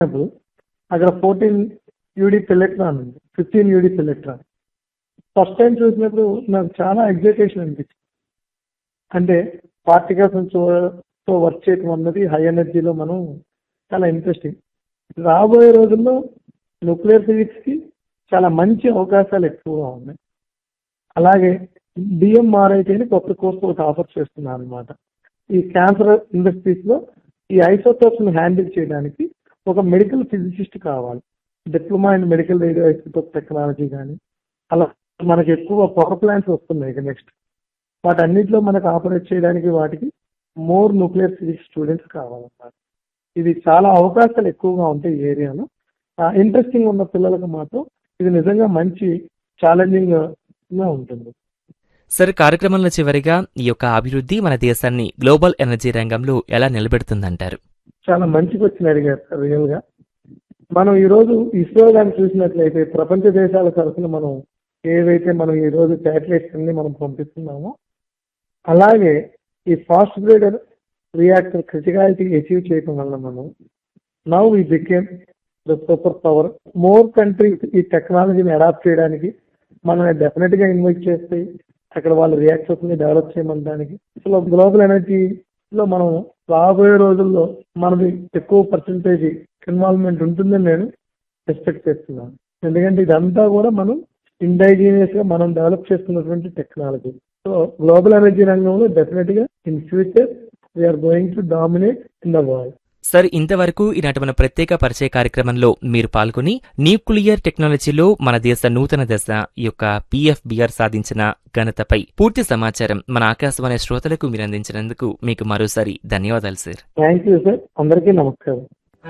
చూసినప్పుడు అక్కడ fourteen UD pelletron ఉంది fifteen UD pelletron first time చూసినప్పుడు నాకు చాలా ఎగ్జైటేషన్ అనిపించింది అంటే పార్టికల్స్ తో వర్క్ చేయటం అన్నది హై ఎనర్జీలో మనం చాలా ఇంట్రెస్టింగ్ రాబోయే రోజుల్లో న్యూక్లియర్ ఫిజిక్స్ కి చాలా మంచి అవకాశాలు ఎక్కువగా ఉన్నాయి అలాగే డిఎంఆర్ఐటీ అని కొత్త కోర్సు ఒకటి ఆఫర్ చేస్తున్నారు అనమాట ఈ క్యాన్సర్ ఇండస్ట్రీస్ లో ఈ ఐసోటోప్స్ ని హ్యాండిల్ చేయడానికి ఒక మెడికల్ ఫిజిసిస్ట్ కావాలి diploma in medical radio isotope technology కానీ అలా మనకి ఎక్కువ పవర్ ప్లాంట్స్ వస్తున్నాయి ఇక నెక్స్ట్ వాటన్నిటిలో మనకు ఆపరేట్ చేయడానికి వాటికి మోర్ న్యూక్లియర్ ఫిజిక్స్ స్టూడెంట్స్ కావాలన్నమాట ఇది చాలా అవకాశాలు ఎక్కువగా ఉంటాయి ఈ ఏరియాలో ఇంట్రెస్టింగ్ ఉన్న పిల్లలకు మాత్రం ఇది నిజంగా మంచి ఛాలెంజింగ్ గా ఉంటుంది సార్ కార్యక్రమంలో చివరిగా ఈ యొక్క అభివృద్ధి మన దేశాన్ని గ్లోబల్ ఎనర్జీ రంగంలో ఎలా నిలబెడుతుందంటారు చాలా మంచి క్వశ్చన్ అడిగారు సార్ రియల్ గా మనం ఈ రోజు ఇస్రో గాని చూసినట్లయితే ప్రపంచ దేశాల తరఫున మనం ఏవైతే మనం ఈ రోజు శాటిలైట్స్ అన్ని మనం పంపిస్తున్నామో అలాగే ఈ fast breeder reactor criticality achieve చేయడం వల్ల మనం now we became the super power more countries ఈ టెక్నాలజీని అడాప్ట్ చేయడానికి మనల్ని డెఫినెట్ గా ఇన్వైట్ చేస్తాయి అక్కడ వాళ్ళ రియాక్టర్స్ ని డెవలప్ చేయమనడానికి అసలు గ్లోబల్ ఎనర్జీ లో మనం రాబోయే రోజుల్లో మనది ఎక్కువ పర్సంటేజ్ ఇన్వాల్వ్మెంట్ ఉంటుందని నేను ఎక్స్పెక్ట్ చేస్తున్నాను ఎందుకంటే ఇదంతా కూడా మనం ఇండైజీనియస్ గా మనం డెవలప్ చేస్తున్నటువంటి టెక్నాలజీ సో గ్లోబల్ ఎనర్జీ రంగంలో డెఫినెట్ గా in future we're going to dominate in the world sir ఇంతవరకు ఈనాటి మన ప్రత్యేక పరిచయ కార్యక్రమంలో మీరు పాల్గొని న్యూక్లియర్ టెక్నాలజీలో మన దేశ నూతన దశ ఈ యొక్క పిఎఫ్బిఆర్ సాధించిన ఘనతపై పూర్తి సమాచారం మన ఆకాశవాణి శ్రోతలకు మీరు అందించినందుకు మీకు మరోసారి ధన్యవాదాలు సార్ థ్యాంక్ యూ సార్ అందరికీ నమస్కారం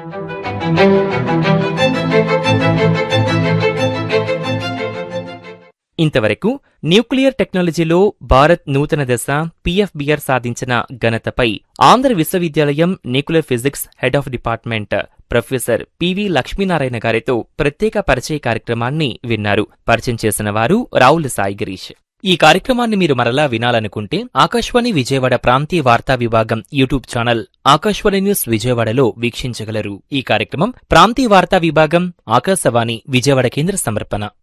ఇంతవరకు న్యూక్లియర్ టెక్నాలజీలో భారత్ నూతన దశ పిఎఫ్బిఆర్ సాధించిన ఘనతపై ఆంధ్ర విశ్వవిద్యాలయం nuclear physics head of department professor PV Lakshminarayana గారితో ప్రత్యేక పరిచయ కార్యక్రమాన్ని విన్నారు పరిచయం చేసిన వారు రావుల సాయి గిరీష్ ఈ కార్యక్రమాన్ని మీరు మరలా వినాలనుకుంటే ఆకాశవాణి విజయవాడ ప్రాంతీయ వార్తా విభాగం యూట్యూబ్ ఛానల్ ఆకాశవాణి న్యూస్ విజయవాడలో వీక్షించగలరు ఈ కార్యక్రమం ప్రాంతీయ వార్తా విభాగం ఆకాశవాణి విజయవాడ కేంద్ర సమర్పణ